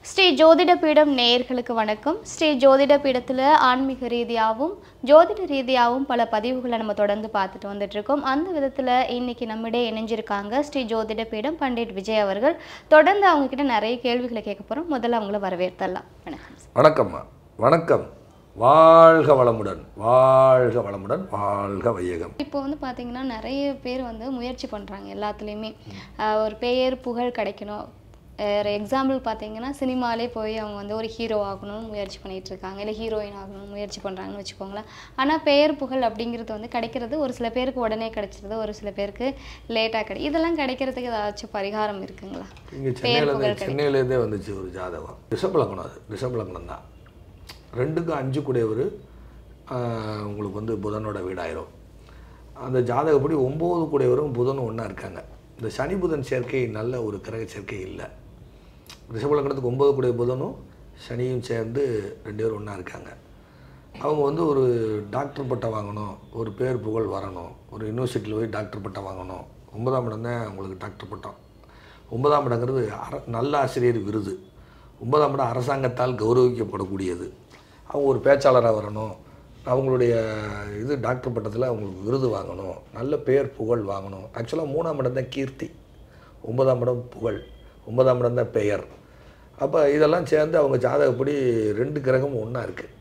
ஸ்ரீ ஜோதிட பீடம் நேயர்களுக்கு வணக்கம் ஸ்ரீ ஜோதிட பீடத்தில் ஆன்மீக ரீதியாகவும் ஜோதிட ரீதியாகவும் பல பதிவுகளை நம்ம தொடர்ந்து பார்த்துட்டு வந்துட்டு இருக்கோம் அந்த விதத்தில் இன்னைக்கு நம்மிடையே இணைஞ்சிருக்காங்க ஸ்ரீ ஜோதிட பீடம் பண்டிட் விஜய் அவர்கள் தொடர்ந்து அவங்க கிட்ட நிறைய கேள்விகளை கேட்க போகிறோம் முதல்ல அவங்கள வரவேற்றலாம் வணக்கம் வணக்கம்மா வணக்கம் வாழ்க வளமுடன் வாழ்க வளமுடன் வாழ்க வையகம் இப்போ வந்து பார்த்தீங்கன்னா நிறைய பேர் வந்து முயற்சி பண்ணுறாங்க எல்லாத்துலேயுமே ஆஹ் ஒரு பெயர் புகழ் கிடைக்கணும் ஒரு எக்ஸாம்பிள் பார்த்தீங்கன்னா சினிமாலே போய் அவங்க வந்து ஒரு ஹீரோ ஆகணும்னு முயற்சி பண்ணிட்டு இருக்காங்க இல்லை ஹீரோயின் ஆகணும்னு முயற்சி பண்ணுறாங்கன்னு வச்சுக்கோங்களேன் ஆனால் பெயர் புகழ் அப்படிங்கிறது வந்து கிடைக்கிறது ஒரு சில பேருக்கு உடனே கிடைச்சிருது ஒரு சில பேருக்கு லேட்டாக கிடை இதெல்லாம் கிடைக்கிறதுக்கு ஏதாச்சும் பரிகாரம் இருக்குங்களா இங்கே பெயர் சென்னையிலேருந்து புகழ் கிடைக்கும் சென்னையிலேருந்தே வந்துச்சு ஒரு ஜாதகம் ரிஷப லக்னம் அது ரிஷப லக்னம் தான் ரெண்டுக்கும் அஞ்சு கூடியவர் உங்களுக்கு வந்து புதனோட வீடாயிரும் அந்த ஜாதகப்படி ஒம்பது கூடியவரும் புதனும் ஒன்றா இருக்காங்க இந்த சனி புதன் சேர்க்கை நல்ல ஒரு கிரக சேர்க்கை இல்லை ரிஷப லக்னத்துக்கு ஒம்பது கூடிய புதனும் சனியும் சேர்ந்து ரெண்டு பேரும் ஒன்றா இருக்காங்க அவங்க வந்து ஒரு டாக்டர் பட்டம் வாங்கணும் ஒரு பேர் புகழ் வரணும் ஒரு யூனிவர்சிட்டியில் போய் டாக்டர் பட்டம் வாங்கணும் ஒன்பதாம் இடம் தான் அவங்களுக்கு டாக்டர் பட்டம் ஒன்பதாம் இடங்கிறது அர நல்ல ஆசிரியர் விருது ஒன்பதாம் இடம் அரசாங்கத்தால் கௌரவிக்கப்படக்கூடியது அவங்க ஒரு பேச்சாளராக வரணும் அவங்களுடைய இது டாக்டர் பட்டத்தில் அவங்களுக்கு விருது வாங்கணும் நல்ல பேர் புகழ் வாங்கணும் ஆக்சுவலாக மூணாம் இடம் தான் கீர்த்தி ஒன்பதாம் இடம் புகழ் ஒன்பதாம் இடம் தான் பெயர் அப்போ இதெல்லாம் சேர்ந்து அவங்க ஜாதகப்படி ரெண்டு கிரகமும் ஒன்றா இருக்குது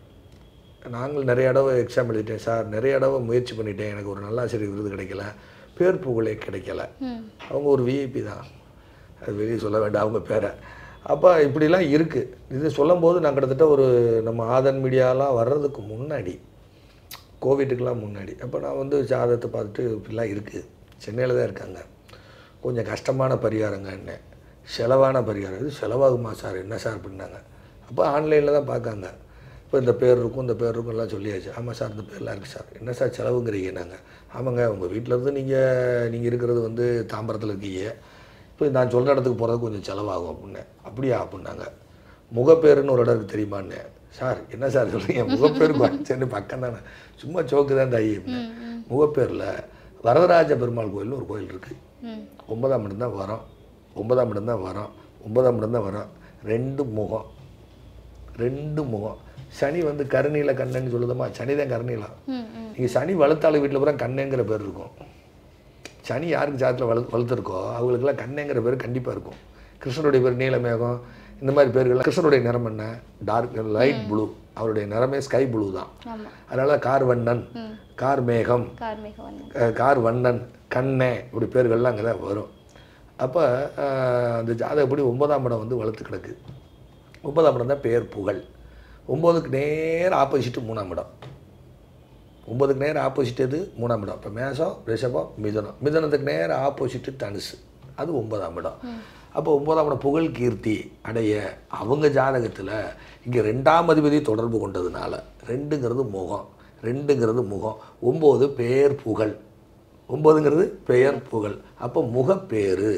நாங்கள் நிறைய தடவை எக்ஸாம் எழுதிட்டேன் சார் நிறைய தடவை முயற்சி பண்ணிட்டேன் எனக்கு ஒரு நல்ல ஆசிரியர் விருது கிடைக்கல பேர் புகழே கிடைக்கல ம் அவங்க ஒரு விஐபி தான் அது வெளியே சொல்ல வேண்டாம் அவங்க பேரை அப்போ இப்படிலாம் இருக்குது இது சொல்லும்போது நான் கிட்டத்தட்ட ஒரு நம்ம ஆதன் மீடியாலாம் வர்றதுக்கு முன்னாடி கோவிட்டுக்கெலாம் முன்னாடி அப்போ நான் வந்து ஜாதகத்தை பார்த்துட்டு இப்படிலாம் இருக்குது சென்னையில் தான் இருக்காங்க கொஞ்சம் கஷ்டமான பரிகாரங்க என்ன செலவான பரிகாரம் இது செலவாகுமா சார் என்ன சார் அப்படின்னாங்க அப்போ ஆன்லைனில் தான் பார்க்காங்க இப்போ இந்த பேர் இருக்கும் இந்த பேர் இருக்கும் எல்லாம் சொல்லியாச்சு ஆமாம் சார் இந்த பேர்லாம் இருக்குது சார் என்ன சார் செலவுங்கிறீங்க நாங்கள் ஆமாங்க உங்கள் வீட்டில் இருந்து நீங்கள் நீங்கள் இருக்கிறது வந்து தாம்பரத்தில் இருக்கீங்க இப்போ நான் சொல்கிற இடத்துக்கு போகிறது கொஞ்சம் செலவாகும் அப்படின்னேன் அப்படியா அப்படின்னாங்க முகப்பேருன்னு ஒரு இடம் இருக்குது தெரியுமான்னு சார் என்ன சார் சொல்கிறீங்க முகப்பேருக்கு சரி பக்கம் தானே சும்மா சோக்கு தான் தாயி அப்படின்னேன் முகப்பேரில் வரதராஜ பெருமாள் கோயில்னு ஒரு கோயில் இருக்குது ம் ஒன்பதாம் இடம் தான் வரோம் ஒன்பதாம் இடம் தான் வரோம் ஒன்பதாம் இடம் தான் வரோம் ரெண்டு முகம் ரெண்டு முகம் சனி வந்து கருநீல கண்ணன்னு சொல்லுதமா சனி தான் கருநீலம் ம் ம் நீங்கள் சனி வளர்த்தாலும் வீட்டில் பூரா கண்ணேங்கிற பேர் இருக்கும் சனி யாருக்கு ஜாதத்தில் வளு வளர்த்துருக்கோ அவங்களுக்கெல்லாம் கண்ணேங்கிற பேர் கண்டிப்பாக இருக்கும் கிருஷ்ணருடைய பேர் நீலமேகம் இந்த மாதிரி பேர்கள் கிருஷ்ணருடைய நிறம் என்ன டார்க் லைட் ப்ளூ அவருடைய நிறமே ஸ்கை ப்ளூ தான் ஆமாம் அதனால கார் வண்ணன் கார் மேகம் கார்மிக வண்ணம் அஹ் கார் வண்ணன் கண்ணே இப்படி பேர்கள்லாம் அங்கே தான் வரும் அப்போ அந்த ஜாதகப்படி ஒன்பதாம் இடம் வந்து வளர்த்து கிடக்கு ஒன்பதாம் இடம் தான் பேர் புகழ் ஒம்போதுக்கு நேர் ஆப்போசிட்டு மூணாம் இடம் ஒன்பதுக்கு நேர் ஆப்போசிட் எது மூணாம் இடம் இப்போ மேஷம் ரிஷபம் மிதுனம் மிதுனத்துக்கு நேர் ஆப்போசிட்டு தனுசு அது ஒன்பதாம் இடம் அப்போ ஒன்பதாம் இடம் புகழ் கீர்த்தி அடைய அவங்க ஜாதகத்தில் இங்கே ரெண்டாம் அதிபதி தொடர்பு கொண்டதுனால ரெண்டுங்கிறது முகம் ரெண்டுங்கிறது முகம் ஒம்பது பேர் புகழ் ஒம்பதுங்கிறது பெயர் புகழ் அப்போ முகப்பேரு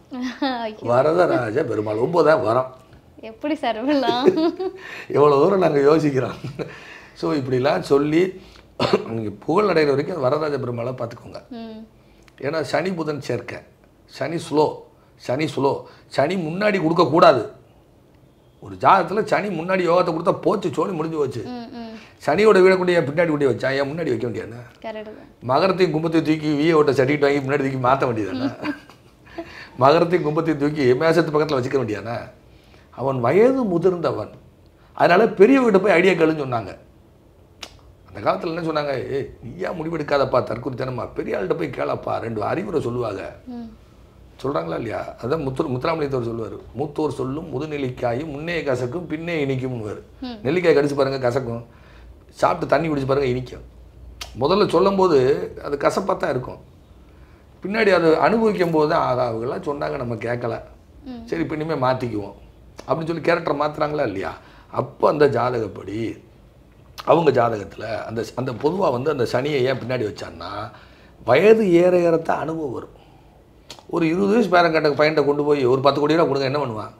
வரதராஜ பெருமாள் ஒம்பதான் வரம் எப்படி சார் இப்படிலாம் எவ்வளோ தூரம் நாங்கள் யோசிக்கிறோம் ஸோ இப்படிலாம் சொல்லி நீங்கள் புகழ் அடைகிற வரைக்கும் வரதராஜ பெருமாளை பார்த்துக்கோங்க ம் ஏன்னா சனி புதன் சேர்க்க சனி ஸ்லோ சனி ஸ்லோ சனி முன்னாடி கொடுக்கக்கூடாது ஒரு ஜாதகத்தில் சனி முன்னாடி யோகத்தை கொடுத்தா போச்சு சோழி முடிஞ்சு போச்சு ம் ம் சனியோட வீட கொண்டு ஏன் பின்னாடி கொண்டு வச்சா ஏன் முன்னாடி வைக்க வேண்டியது கரெக்டு தான் மகரத்தையும் கும்பத்தையும் தூக்கி விய ஓட்ட சர்டிஃபிகேட் வாங்கி முன்னாடி தூக்கி மாற்ற வேண்டியதானே மகரத்தையும் கும்பத்தையும் தூக்கி மேசத்து பக்கத்தில் வச்சுக்க வேண்டியதானே அவன் வயது முதிர்ந்தவன் அதனால பெரியவங்கிட்ட போய் ஐடியா கேளுன்னு சொன்னாங்க அந்த காலத்தில் என்ன சொன்னாங்க ஏ நீயா முடிவெடுக்காதப்பா தற்குறித்தனமா பெரிய ஆள்கிட்ட போய் கேளப்பா ரெண்டு அறிவுரை சொல்லுவாங்க ம் சொல்கிறாங்களா இல்லையா அதான் முத்து முத்துராமலிங்கத்தவர் சொல்லுவார் மூத்தோர் சொல்லும் முதுநெல்லிக்காயும் முன்னே கசக்கும் பின்னே இனிக்கும்னுவார் நெல்லிக்காய் கடிச்சு பாருங்க கசக்கும் சாப்பிட்டு தண்ணி குடிச்சு பாருங்க இனிக்கும் முதல்ல சொல்லும்போது அது கசப்பாக தான் இருக்கும் பின்னாடி அதை அனுபவிக்கும் போது தான் ஆகா அவங்கெல்லாம் சொன்னாங்க நம்ம கேட்கல சரி இப்போ இனிமேல் மாற்றிக்குவோம் அப்படின்னு சொல்லி கேரக்டரை மாற்றுறாங்களா இல்லையா அப்போ அந்த ஜாதகப்படி அவங்க ஜாதகத்தில் அந்த அந்த பொதுவாக வந்து அந்த சனியை ஏன் பின்னாடி வச்சான்னா வயது ஏற ஏறத்தான் அனுபவம் வரும் ஒரு இருபது வயசு பேரன் கட்ட பையன்கிட்ட கொண்டு போய் ஒரு பத்து கோடி ரூபா கொடுங்க என்ன பண்ணுவான்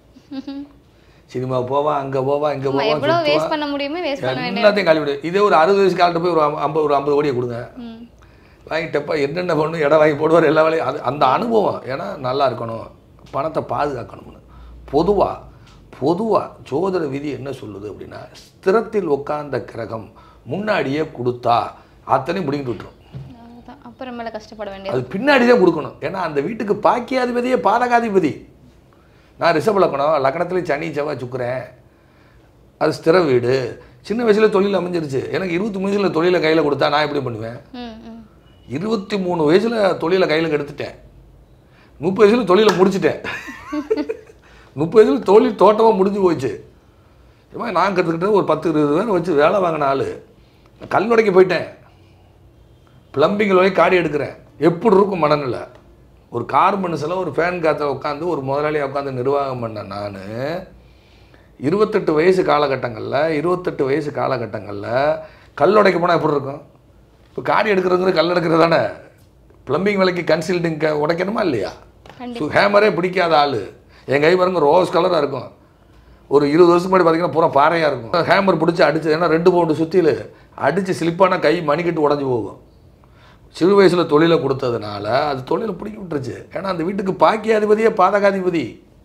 சினிமா போவான் அங்கே போவான் இங்கே ஆமா, போவான் எவ்வளவு சுத்துவான். வேஸ்ட் பண்ண முடியுமோ வேஸ்ட் பண்ண வேண்டிய எல்லாத்தையும் காலி விடு இதே ஒரு அறுபது வயசு கால்கிட்ட போய் ஒரு ஐம்ப- ஐம்பது ஒரு ஐம்பது கோடியை கொடுங்க ம் வாங்கிட்டப்ப என்னென்ன பண்ணணும் இடம் வாங்கி போடுவார் எல்லா வேலையும் அது அந்த அனுபவம் ஏன்னா நல்லா இருக்கணும் பணத்தை பாதுகாக்கணும்னு பொதுவாக பொதுவாக ஜோதிட விதி என்ன சொல்லுது அப்படின்னா ஸ்திரத்தில் உட்கார்ந்த கிரகம் முன்னாடியே கொடுத்தா அத்தனையும் பிடிங்கிட்டு விட்டுரும் அதுதான் அப்புறமேல கஷ்டப்பட வேண்டியது அது பின்னாடி தான் கொடுக்கணும் ஏன்னா அந்த வீட்டுக்கு பாக்கியாதிபதியே பாதகாதிபதி நான் ரிஷப லக்கணம் லக்கணத்துல சனி செவ்வாய் சுக்குறேன் அது ஸ்திர வீடு சின்ன வயசுல தொழில் அமைஞ்சிருச்சு எனக்கு இருபத்தி மூணு வயசுல தொழிலை கையில் கொடுத்தா நான் எப்படி பண்ணுவேன் ம் ம் இருபத்தி மூணு வயசுல தொழிலை கையில் எடுத்துட்டேன் முப்பது வயசுல தொழிலை முடிச்சிட்டேன் முப்பது வயசுல தொழில் தோட்டமாக முடிஞ்சு போச்சு இது மாதிரி நான் கற்றுக்கிட்ட ஒரு பத்து இருபது பேரை வச்சு வேலை வாங்கின ஆள் கல் உடைக்க போயிட்டேன் பிளம்பிங் வரை காடி எடுக்கிறேன் எப்படி இருக்கும் மனநிலை ஒரு கார் மனுஷில் ஒரு ஃபேன் காற்ற உட்காந்து ஒரு முதலாளியாக உட்காந்து நிர்வாகம் பண்ண நான் இருபத்தெட்டு வயசு காலகட்டங்களில் இருபத்தெட்டு வயசு காலகட்டங்களில் கல் உடைக்க போனால் எப்படி இருக்கும் இப்போ காடி எடுக்கிறதுங்கிற கல் எடுக்கிறது தானே ப்ளம்பிங் வேலைக்கு கன்சல்டிங் உடைக்கணுமா இல்லையா ஸோ ஹேமரே பிடிக்காத ஆள் என் கை பாருங்க ரோஸ் கலராக இருக்கும் ஒரு இருபது வருஷத்துக்கு முன்னாடி பார்த்தீங்கன்னா பூரா பாறையாக இருக்கும் ஹேமர் பிடிச்சி அடிச்சு ஏன்னா ரெண்டு பவுண்டு சுற்றியில் அடித்து ஸ்லிப்பான கை மணிக்கட்டு உடஞ்சி போகும் சிறு வயசில் தொழிலை கொடுத்ததுனால அது தொழிலை பிடிக்க விட்டுருச்சு ஏன்னா அந்த வீட்டுக்கு பாக்கியாதிபதியே பாதகாதிபதி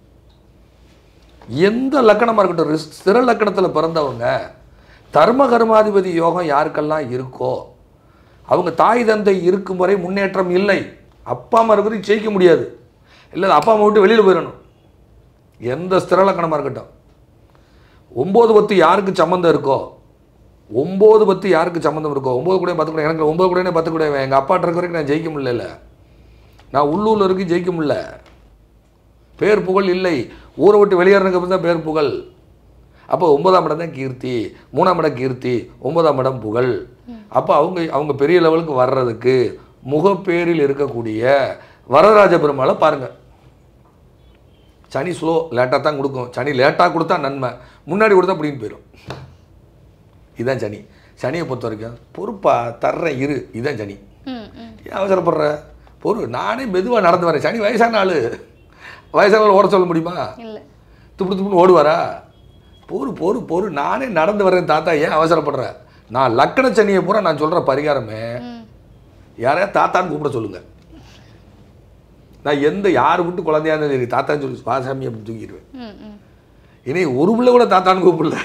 எந்த லக்கணமாக இருக்கட்டும் ரிஸ்- ஸ்திர லக்கணத்தில் பிறந்தவங்க தர்ம கர்மாதிபதி யோகம் யாருக்கெல்லாம் இருக்கோ அவங்க தாய் தந்தை இருக்கும் வரை முன்னேற்றம் இல்லை அப்பா அம்மா இருக்கிற ஜெயிக்க முடியாது இல்லை அப்பா அம்மா விட்டு வெளியில் போயிடணும் எந்த ஸ்திர லக்கணமாக இருக்கட்டும் ஒம்பது பத்து யாருக்கு சம்மந்தம் இருக்கோ ஒம்பது பத்து யாருக்கு சம்மந்தம் இருக்கோ ஒம்பது கூட பத்து கூட எனக்கு ஒம்பது கூட பத்து கூட எங்கள் அப்பாட்ட இருக்க வரைக்கும் நான் ஜெயிக்க முடியல நான் உள்ளூரில் இருக்கு ஜெயிக்க முடியல பேர் புகழ் இல்லை ஊரை விட்டு வெளியேறதுக்கு அப்புறம் தான் பேர் புகழ் அப்போ ஒன்பதாம் இடம் தான் கீர்த்தி மூணாம் இடம் கீர்த்தி ஒன்பதாம் இடம் புகழ் அப்போ அவங்க அவங்க பெரிய லெவலுக்கு வர்றதுக்கு முகப்பேரில் இருக்கக்கூடிய வரதராஜ பெருமாளை பாருங்கள் சனி ஸ்லோ லேட்டாக தான் கொடுக்கும் சனி லேட்டாக கொடுத்தா நன்மை முன்னாடி கொடுத்தா பிடின்னு போயிடும் இதுதான் சனி சனியை பொறுத்த வரைக்கும் பொறுப்பா தர்றேன் இரு இதுதான் சனி ம் ம் ஏன் அவசரப்படுற பொறு நானே மெதுவாக நடந்து வரேன் சனி வயசான ஆள் வயசான ஆள் ஓட சொல்ல முடியுமா இல்லை துப்பு துப்புன்னு ஓடுவாரா பொறு பொறு பொறு நானே நடந்து வரேன் தாத்தா ஏன் அவசரப்படுற நான் லக்கண சனியை பூரா நான் சொல்கிற பரிகாரமே ம் யாரையா தாத்தான்னு கூப்பிட சொல்லுங்க நான் எந்த யார் விட்டு குழந்தையா இருந்தாலும் சரி தாத்தான்னு சொல்லி வாசாமி அப்படின்னு தூக்கிடுவேன் ம் ம் இனி ஒரு பிள்ளை கூட தாத்தான்னு கூப்பிடல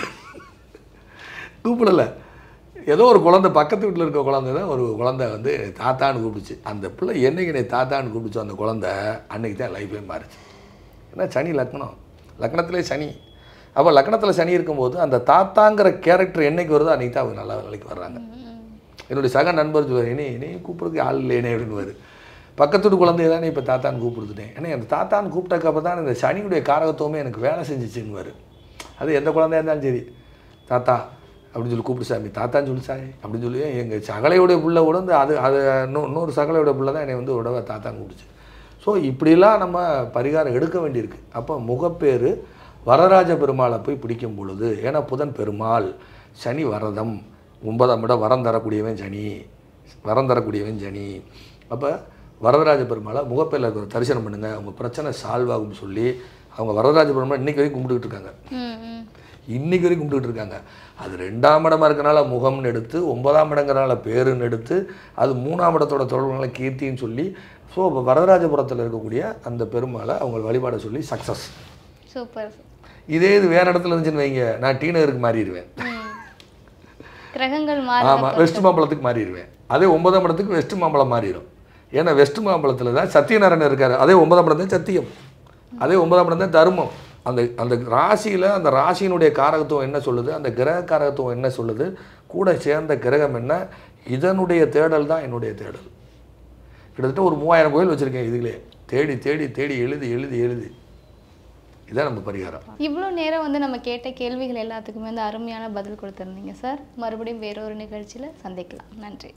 கூப்பிடல ஏதோ ஒரு குழந்தை பக்கத்து வீட்டில் இருக்க குழந்தை தான் ஒரு குழந்தை வந்து தாத்தான்னு கூப்பிடுச்சு அந்த பிள்ளை என்னைக்கு என்னை தாத்தான்னு கூப்பிடுச்சோ அந்த குழந்தை அன்னைக்கு தான் லைஃபே மாறுச்சு ஏன்னா சனி லக்னம் லக்னத்திலே சனி அப்போ லக்னத்தில் சனி இருக்கும்போது அந்த தாத்தாங்கிற கேரக்டர் என்னைக்கு வருதோ அன்னைக்கு தான் அவங்க நல்ல நிலைக்கு வர்றாங்க என்னுடைய சக நண்பர் சொல்லுவார் இனி இனி கூப்பிடுறதுக்கு ஆள் இல்லைனே அப்படின்னு பக்கத்து வீட்டு குழந்தைய தானே இப்போ தாத்தான்னு கூப்பிடுத்துட்டேன் ஏன்னா அந்த தாத்தான்னு கூப்பிட்டக்கப்ப தான் இந்த சனியுடைய காரகத்துவமே எனக்கு வேலை செஞ்சுச்சுன்னு அது எந்த குழந்தையா இருந்தாலும் சரி தாத்தா அப்படின்னு சொல்லி கூப்பிடு சாமி தாத்தான்னு சொல்லி சாமி அப்படின்னு சொல்லி எங்கள் சகலையுடைய பிள்ளை கூட வந்து அது அது இன்னும் இன்னொரு சகலையோட பிள்ளை தான் என்னை வந்து உடவை தாத்தான்னு கூப்பிடுச்சு ஸோ இப்படிலாம் நம்ம பரிகாரம் எடுக்க வேண்டியிருக்கு அப்போ முகப்பேறு வரராஜ பெருமாளை போய் பிடிக்கும் பொழுது ஏன்னா புதன் பெருமாள் சனி வரதம் ஒன்பதாம் இடம் வரம் தரக்கூடியவன் சனி வரம் தரக்கூடியவன் சனி அப்போ வரதராஜ பெருமாளை முகப்பேரில் இருக்கிற தரிசனம் பண்ணுங்கள் உங்கள் பிரச்சனை சால்வ் ஆகும்னு சொல்லி அவங்க வரதராஜ பெருமாள் இன்னைக்கு வரைக்கும் கும்பிட்டுக்கிட்டு இருக்காங்க ம் ம் இன்னைக்கு வரைக்கும் கும்பிட்டுட்டு இருக்காங்க அது ரெண்டாம் இடமா இருக்கனால முகம்னு எடுத்து ஒன்பதாம் இடங்கிறனால பேருன்னு எடுத்து அது மூணாம் இடத்தோட தொடர்புனால கீர்த்தின்னு சொல்லி ஸோ வரதராஜபுரத்தில் இருக்கக்கூடிய அந்த பெருமாளை அவங்க வழிபாட சொல்லி சக்ஸஸ் சூப்பர் இதே இது வேற இடத்துல இருந்துச்சுன்னு வைங்க நான் டி நகருக்கு மாறிடுவேன் ம் கிரகங்கள் ஆமாம் மாறி வெஸ்ட் மாம்பழத்துக்கு மாறிடுவேன் அதே ஒன்பதாம் இடத்துக்கு வெஸ்ட் மாம்பழம் மாறிடும் ஏன்னா வெஸ்ட் மாம்பழத்தில் தான் சத்தியநாராயணன் இருக்காரு அதே ஒன்பதாம் இடம் தான் சத்தியம் அதே ஒன்பதாம் இடம் தான் தர்மம் அந்த அந்த ராசியில் அந்த ராசியினுடைய காரகத்துவம் என்ன சொல்லுது அந்த கிரக காரகத்துவம் என்ன சொல்லுது கூட சேர்ந்த கிரகம் என்ன இதனுடைய தேடல் தான் என்னுடைய தேடல் கிட்டத்தட்ட ஒரு மூவாயிரம் கோயில் வச்சுருக்கேன் இதுலேயே தேடி தேடி தேடி எழுதி எழுதி எழுதி இதான் நம்ம பரிகாரம் இவ்வளோ நேரம் வந்து நம்ம கேட்ட கேள்விகள் எல்லாத்துக்குமே வந்து அருமையான பதில் கொடுத்துருந்தீங்க சார் மறுபடியும் வேறொரு நிகழ்ச்சியில் சந்திக்கலாம் நன்றி